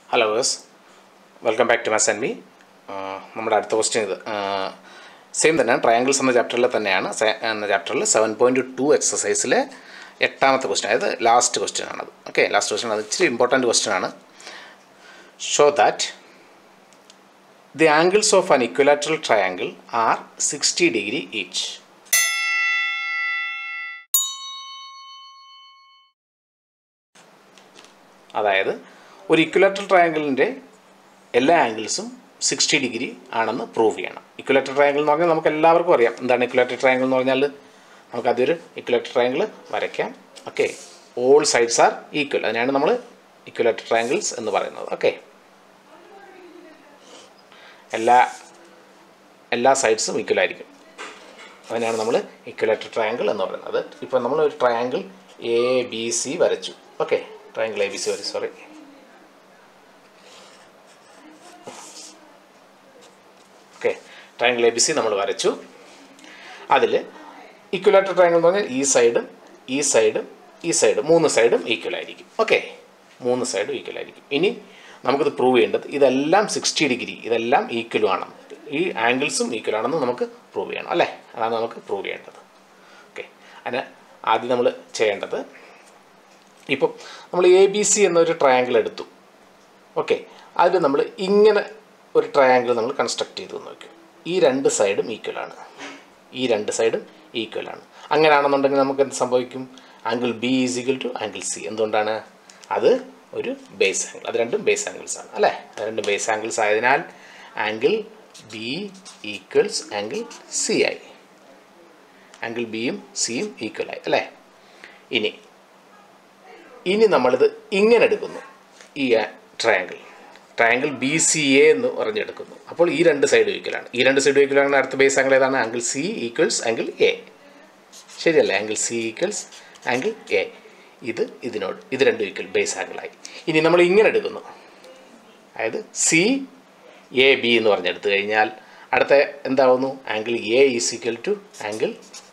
hello viewers welcome back to മസ് and me നമ്മുടെ അടുത്ത ക്വസ്റ്റ്യൻ ഇത് സെയിം തന്നെയാണ് ട്രയാങ്കിൾസ് എന്ന ചാപ്റ്ററിൽ തന്നെയാണ് സെ- എന്ന ചാപ്റ്ററിൽ സെവൻ പോയിൻറ്റ് ടു എക്സസൈസിലെ എട്ടാമത്തെ ക്വസ്റ്റ്യൻ അതായത് ലാസ്റ്റ് ക്വസ്റ്റ്യൻ ആണത് ഓക്കെ ലാസ്റ്റ് ക്വസ്റ്റ്യൻ അത് ഇച്ചിരി ഇമ്പോർട്ടൻറ്റ് ക്വസ്റ്റ്യൻ ആണ് show that the angles of an equilateral triangle are sixty degree each അതായത് ഒരു ഇക്വലാറ്ററൽ ട്രയാങ്കിളിൻ്റെ എല്ലാ ആംഗിൾസും സിക്സ്റ്റി ഡിഗ്രി ആണെന്ന് പ്രൂവ് ചെയ്യണം ഇക്വലാറ്റർ ട്രയാങ്കിൾ എന്ന് പറഞ്ഞാൽ നമുക്ക് എല്ലാവർക്കും അറിയാം എന്താണ് ഇക്വലാറ്റർ ട്രയാങ്കിൾ എന്ന് പറഞ്ഞാൽ നമുക്ക് അതൊരു ഇക്വലാറ്റർ ട്രയാങ്കിൾ വരയ്ക്കാം okay all sides are equal അതിനാണ് നമ്മൾ ഇക്വലാറ്റർ ട്രയാങ്കിൾസ് എന്ന് പറയുന്നത് ഓക്കെ എല്ലാ എല്ലാ സൈഡ്സും ഈക്വൽ ആയിരിക്കും അതിനാണ് നമ്മൾ ഇക്വലാറ്റർ ട്രയാങ്കിൾ എന്ന് പറയുന്നത് ഇപ്പോൾ നമ്മൾ ഒരു ട്രയാങ്കിൾ എ ബി സി വരച്ചു okay triangle A B C വരച്ചു sorry okay triangle A B C നമ്മൾ വരച്ചു അതിൽ ഇക്വലാറ്റർ ട്രയാങ്കിൾ എന്ന് പറഞ്ഞാൽ ഈ സൈഡും ഈ സൈഡും ഈ സൈഡും മൂന്ന് സൈഡും ഈക്വൽ ആയിരിക്കും ഓക്കെ മൂന്ന് സൈഡും ഈക്വൽ ആയിരിക്കും ഇനി നമുക്കിത് പ്രൂവ് ചെയ്യേണ്ടത് ഇതെല്ലാം സിക്സ്റ്റി ഡിഗ്രി ഇതെല്ലാം ഈക്വലും ആണെന്ന് ഈ ആംഗിൾസും ഈക്വൽ ആണെന്ന് നമുക്ക് പ്രൂവ് ചെയ്യണം അല്ലേ അതാണ് നമുക്ക് പ്രൂവ് ചെയ്യേണ്ടത് ഓക്കെ അതിന് ആദ്യം നമ്മൾ ചെയ്യേണ്ടത് ഇപ്പം നമ്മൾ എ ബി സി എന്നൊരു ട്രയാങ്കിൾ എടുത്തു ഓക്കെ അതിൽ നമ്മൾ ഇങ്ങനെ ഒരു ട്രയാങ്കിൾ നമ്മൾ കൺസ്ട്രക്ട് ചെയ്തു നോക്കും ഈ രണ്ട് സൈഡും ഈക്വൽ ആണ് ഈ രണ്ട് സൈഡും ഈക്വൽ ആണ് അങ്ങനെയാണെന്നുണ്ടെങ്കിൽ നമുക്ക് എന്ത് സംഭവിക്കും angle B is equal to angle C എന്തുകൊണ്ടാണ് അത് ഒരു ബേസ് ആംഗിൾ അത് രണ്ടും ബേസ് ആംഗിൾസ് ആണ് അല്ലേ അത് രണ്ടും ബേസ് ആംഗിൾസ് ആയതിനാൽ angle B equals angle C ആയി ആംഗിൾ ബിയും സിയും ഈക്വൽ ആയി അല്ലേ ഇനി ഇനി നമ്മളിത് ഇങ്ങനെ എടുക്കുന്നു ഈ triangle triangle B C A എന്ന് പറഞ്ഞെടുക്കുന്നു അപ്പോൾ ഈ രണ്ട് സൈഡ് ഈക്വലാണ് ഈ രണ്ട് സൈഡ് ഈക്വലാണ് അടുത്ത ബേസ് ആംഗിൾ ഏതാണ് angle C equals angle A ശരിയല്ലേ angle C equals angle A ഇത് ഇതിനോട് ഇത് രണ്ടും ഈക്വൽ ബേസ് ആംഗിളായി ഇനി നമ്മൾ ഇങ്ങനെ എടുക്കുന്നു അതായത് സി എ ബി എന്ന് പറഞ്ഞെടുത്തു കഴിഞ്ഞാൽ അടുത്ത എന്താവുന്നു angle A is equal to angle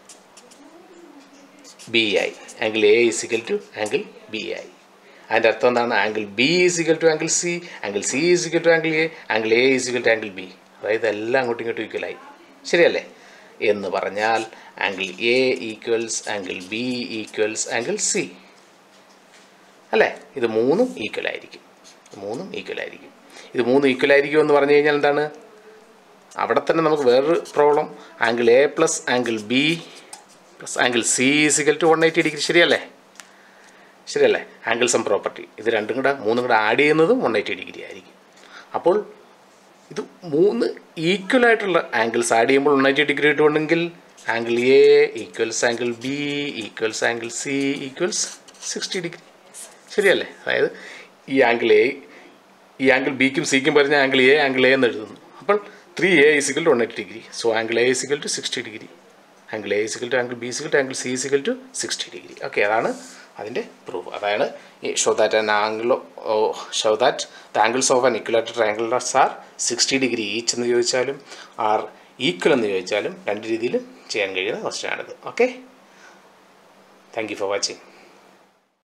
B ആയി angle A is equal to angle B ആയി അതിൻ്റെ അർത്ഥം എന്താണ് angle B is equal to angle C angle C is equal to angle A angle A is equal to angle B അതായത് എല്ലാം അങ്ങോട്ടും ഇങ്ങോട്ടും ഈക്വലായി ശരിയല്ലേ എന്ന് പറഞ്ഞാൽ angle A equals angle B equals angle C അല്ലേ ഇത് മൂന്നും ഈക്വൽ ആയിരിക്കും ഇത് മൂന്നും ഈക്വൽ ആയിരിക്കും ഇത് മൂന്നും ഈക്വൽ ആയിരിക്കും എന്ന് പറഞ്ഞു കഴിഞ്ഞാൽ എന്താണ് അവിടെ തന്നെ നമുക്ക് വേറൊരു problem angle A plus angle B plus angle C is equal to one eighty degree ശരിയല്ലേ ശരിയല്ലേ ആംഗിൾ സം പ്രോപ്പർട്ടി ഇത് രണ്ടും കൂടെ മൂന്നും കൂടെ ആഡ് ചെയ്യുന്നതും വൺ എയ്റ്റി ഡിഗ്രി ആയിരിക്കും അപ്പോൾ ഇത് മൂന്ന് ഈക്വൽ ആയിട്ടുള്ള ആംഗിൾസ് ആഡ് ചെയ്യുമ്പോൾ വൺ എയ്റ്റി ഡിഗ്രി കിട്ടുന്നുണ്ടെങ്കിൽ angle A equals angle B equals angle C equals sixty degree ശരിയല്ലേ അതായത് ഈ ആംഗിൾ എ ഈ ആംഗിൾ ബിക്കും സിക്കും പറഞ്ഞ ആംഗിൾ എ ആംഗിൾ എ എന്ന് എഴുതുന്നു അപ്പോൾ three A is equal to one eighty degree so angle A is equal to sixty degree angle A is equal to angle B is equal to angle C is equal to sixty degree okay അതാണ് അതിൻ്റെ proof അതാണ് ഈ show that an angle show that the angles of an equilateral triangles are sixty degree each എന്ന് ചോദിച്ചാലും R equal എന്ന് ചോദിച്ചാലും രണ്ട് രീതിയിലും ചെയ്യാൻ കഴിയുന്ന ക്വസ്റ്റ്യൻ ആണിത് okay thank you for watching